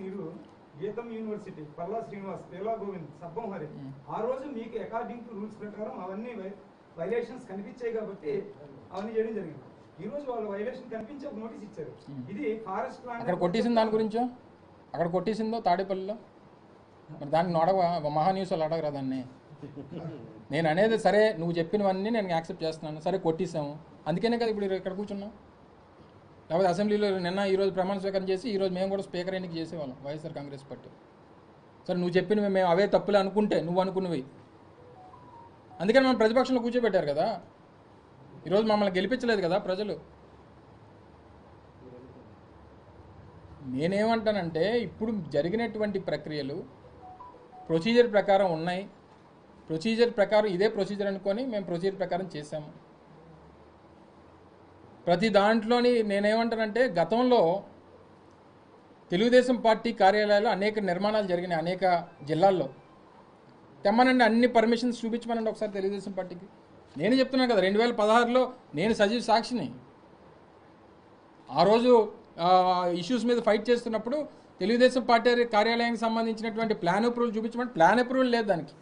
మీరు గీతం యూనివర్సిటీ పల్లా శ్రీనివాస్ పేలా గోవింద్ సబ్బం హరి మ్మ్. ఆ రోజు మీకు అకార్డింగ్ టు రూల్స్ ప్రకారం అవన్నీ వైలేషన్స్ కనిపించాయి కాబట్టి అవన్నీ చేయడం జరిగింది ఈ రోజు వాళ్ళు వైలేషన్ కనిపించి ఒక నోటీస్ ఇచ్చారు మ్మ్. ఇది ఫారెస్ట్ అక్కడ కొట్టేసిన దాని గురించో అక్కడ కొట్టేసిందో తాడేపల్లిలో మరి దాన్ని నొడవ మహా న్యూస్ వాళ్ళు అడగరా దాన్ని నేను అనేది సరే నువ్వు చెప్పినవన్నీ నేను యాక్సెప్ట్ చేస్తున్నాను సరే కొట్టేసాము అందుకనే కదా ఇప్పుడు ఇక్కడ కూర్చున్నాం లేకపోతే అసెంబ్లీలో నిన్న ఈరోజు ప్రమాణ స్వీకారం చేసి ఈరోజు మేము కూడా స్పీకర్ ఎన్నిక చేసేవాళ్ళం వైఎస్ఆర్ కాంగ్రెస్ పార్టీ సరే నువ్వు చెప్పినవి మేము అవే తప్పులే అనుకుంటే నువ్వు అనుకున్నవి అందుకని మనం ప్రతిపక్షంలో కూర్చోబెట్టారు కదా ఈరోజు మమ్మల్ని గెలిపించలేదు కదా ప్రజలు నేనేమంటానంటే ఇప్పుడు జరిగినటువంటి ప్రక్రియలు ప్రొసీజర్ ప్రకారం ఉన్నాయి ప్రొసీజర్ ప్రకారం ఇదే ప్రొసీజర్ అనుకొని మేము ప్రొసీజర్ ప్రకారం చేసాము ప్రతి దాంట్లోని నేనేమంటానంటే గతంలో తెలుగుదేశం పార్టీ కార్యాలయాలు అనేక నిర్మాణాలు జరిగినాయి అనేక జిల్లాల్లో తెమ్మనండి అన్ని పర్మిషన్స్ చూపించమనండి ఒకసారి తెలుగుదేశం పార్టీకి నేను చెప్తున్నాను కదా రెండు వేల పదహారులో నేను సజీవ సాక్షిని ఆ రోజు ఇష్యూస్ మీద ఫైట్ చేస్తున్నప్పుడు తెలుగుదేశం పార్టీ కార్యాలయానికి సంబంధించినటువంటి ప్లాన్ అప్రూవల్ చూపించమంటే ప్లాన్ అప్రూవల్ లేదు దానికి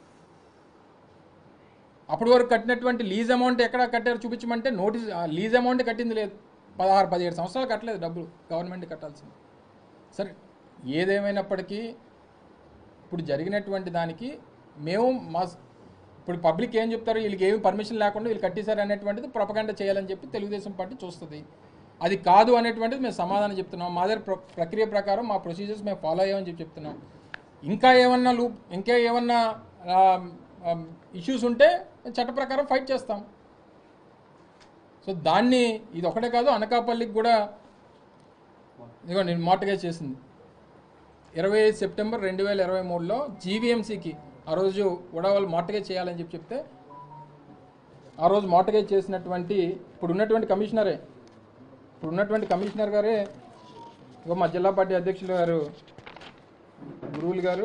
అప్పటి వరకు కట్టినటువంటి లీజ్ అమౌంట్ ఎక్కడ కట్టారో చూపించమంటే నోటీస్ లీజ్ అమౌంట్ కట్టింది లేదు పదహారు పదిహేడు సంవత్సరాలు కట్టలేదు డబ్బులు గవర్నమెంట్ కట్టాల్సింది సరే ఏదేమైనప్పటికీ ఇప్పుడు జరిగినటువంటి దానికి మేము మా ఇప్పుడు పబ్లిక్ ఏం చెప్తారు వీళ్ళకి ఏమి పర్మిషన్ లేకుండా వీళ్ళు కట్టేశారు అనేటువంటిది ప్రొపగండ చేయాలని చెప్పి తెలుగుదేశం పార్టీ చూస్తుంది అది కాదు అనేటువంటిది మేము సమాధానం చెప్తున్నాం మా దగ్గర ప్ర- ప్రక్రియ ప్రకారం మా ప్రొసీజర్స్ మేము ఫాలో అయ్యామని చెప్పి చెప్తున్నాం ఇంకా ఏమన్నా లూప్ ఇంకా ఏమన్నా ఇష్యూస్ ఉంటే చట్ట ప్రకారం ఫైట్ చేస్తాం సో దాన్ని ఇది ఒకటే కాదు అనకాపల్లికి కూడా ఇదిగో నేను మార్టగేజ్ చేసింది ఇరవై ఐదు సెప్టెంబర్ రెండు వేల ఇరవై మూడులో జీవీఎంసీకి ఆ రోజు కూడా వాళ్ళు మార్టగేజ్ చేయాలని చెప్పి చెప్తే ఆ రోజు మార్టగేజ్ చేసినటువంటి ఇప్పుడు ఉన్నటువంటి కమిషనరే ఇప్పుడు ఉన్నటువంటి కమిషనర్ గారే ఇగో మా జిల్లా పార్టీ అధ్యక్షులు గారు గురువులు గారు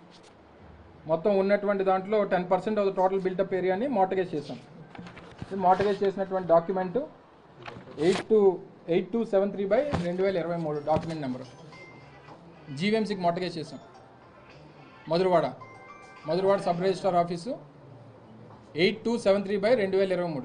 మొత్తం ఉన్నటువంటి దాంట్లో ten percent of the total built up ఏరియాని మార్టగేజ్ చేశాం ఇది మార్టగేజ్ చేసినటువంటి document eight two eight two seven three by రెండు వేల ఇరవై మూడు డాక్యుమెంట్ నెంబర్ జీవీఎంసీకి మార్టగేజ్ చేసాం Madhurawada Madhurawada sub registrar office eight two seven three by రెండు వేల ఇరవై మూడు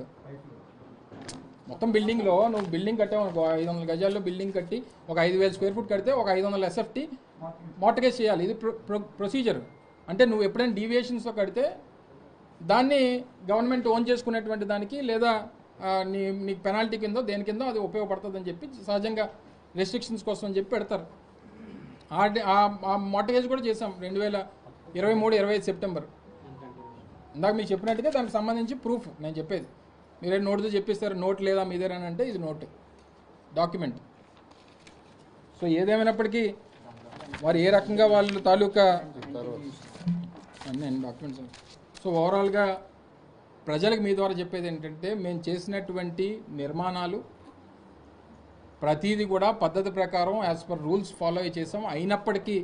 మొత్తం బిల్డింగ్లో నువ్వు బిల్డింగ్ కట్టావు అనుకో ఐదు వందల గజాల్లో బిల్డింగ్ కట్టి ఒక ఐదు వేల స్క్వేర్ ఫుట్ కడితే ఒక ఐదు వందల ఎస్ఎఫ్టీ మార్టగేజ్ చేయాలి ఇది ప్రొ- ప్రొ- ప్రొసీజర్ అంటే నువ్వు ఎప్పుడైనా డీవియేషన్స్తో కడితే దాన్ని గవర్నమెంట్ ఓన్ చేసుకునేటువంటి దానికి లేదా ఆ, నీ నీకు పెనాల్టీ కిందో దేని కిందో అది ఉపయోగపడుతుందని చెప్పి సహజంగా రెస్ట్రిక్షన్స్ కోసం అని చెప్పి పెడతారు ఆ డి- ఆ- ఆ మార్టగేజ్ కూడా చేసాం రెండు వేల ఇరవై మూడు ఇరవై ఐదు సెప్టెంబర్ ఇందాక మీకు చెప్పినట్టుగా దానికి సంబంధించి ప్రూఫ్ నేను చెప్పేది మీరే నోటుతో చెప్పిస్తారు నోట్ లేదా మీదేరని అంటే ఇది నోట్ డాక్యుమెంట్ సో ఏదేమైనప్పటికీ వారు ఏ రకంగా వాళ్ళ తాలూకా అన్నీ డాక్యుమెంట్స్ సో ఓవరాల్గా ప్రజలకు మీ ద్వారా చెప్పేది ఏంటంటే మేము చేసినటువంటి నిర్మాణాలు ప్రతిదీ కూడా పద్ధతి ప్రకారం యాజ్ పర్ రూల్స్ ఫాలో అయి చేసాం అయినప్పటికీ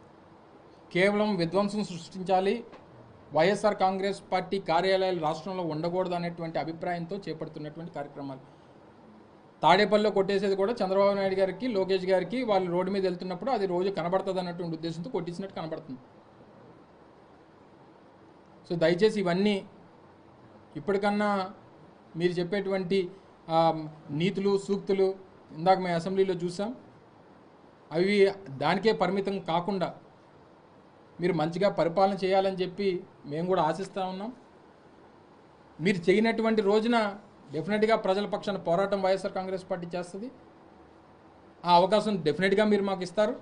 కేవలం విధ్వంసం సృష్టించాలి వైఎస్ఆర్ కాంగ్రెస్ పార్టీ కార్యాలయాలు రాష్ట్రంలో ఉండకూడదు అనేటువంటి అభిప్రాయంతో చేపడుతున్నటువంటి కార్యక్రమాలు తాడేపల్లిలో కొట్టేసేది కూడా చంద్రబాబు నాయుడు గారికి లోకేష్ గారికి వాళ్ళు రోడ్డు మీద వెళ్తున్నప్పుడు అది రోజు కనబడుతుంది అన్నటువంటి ఉద్దేశంతో కొట్టించినట్టు కనబడుతుంది సో దయచేసి ఇవన్నీ ఇప్పటికన్నా మీరు చెప్పేటువంటి ఆ, నీతులు సూక్తులు ఇందాక మేము అసెంబ్లీలో చూసాం అవి దానికే పరిమితం కాకుండా మీరు మంచిగా పరిపాలన చేయాలని చెప్పి మేము కూడా ఆశిస్తూ ఉన్నాం మీరు చేయనటువంటి రోజున డెఫినెట్గా ప్రజల పక్షాన పోరాటం వైఎస్ఆర్ కాంగ్రెస్ పార్టీ చేస్తుంది ఆ అవకాశం డెఫినెట్గా మీరు మాకు ఇస్తారు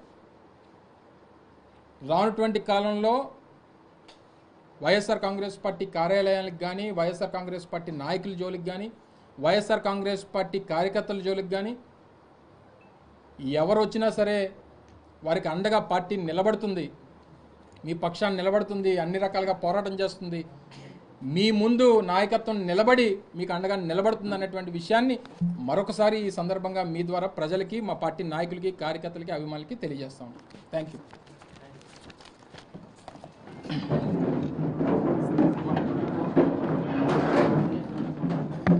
రానటువంటి కాలంలో వైఎస్ఆర్ కాంగ్రెస్ పార్టీ కార్యాలయాలకు కానీ వైఎస్ఆర్ కాంగ్రెస్ పార్టీ నాయకుల జోలికి కానీ వైఎస్ఆర్ కాంగ్రెస్ పార్టీ కార్యకర్తల జోలికి కానీ ఎవరు వచ్చినా సరే వారికి అండగా పార్టీ నిలబడుతుంది మీ పక్షాన్ని నిలబడుతుంది అన్ని రకాలుగా పోరాటం చేస్తుంది మీ ముందు నాయకత్వం నిలబడి మీకు అండగా నిలబడుతుంది అనేటువంటి విషయాన్ని మరొకసారి ఈ సందర్భంగా మీ ద్వారా ప్రజలకి మా పార్టీ నాయకులకి కార్యకర్తలకి అభిమానులకి తెలియజేస్తాం థ్యాంక్ యూ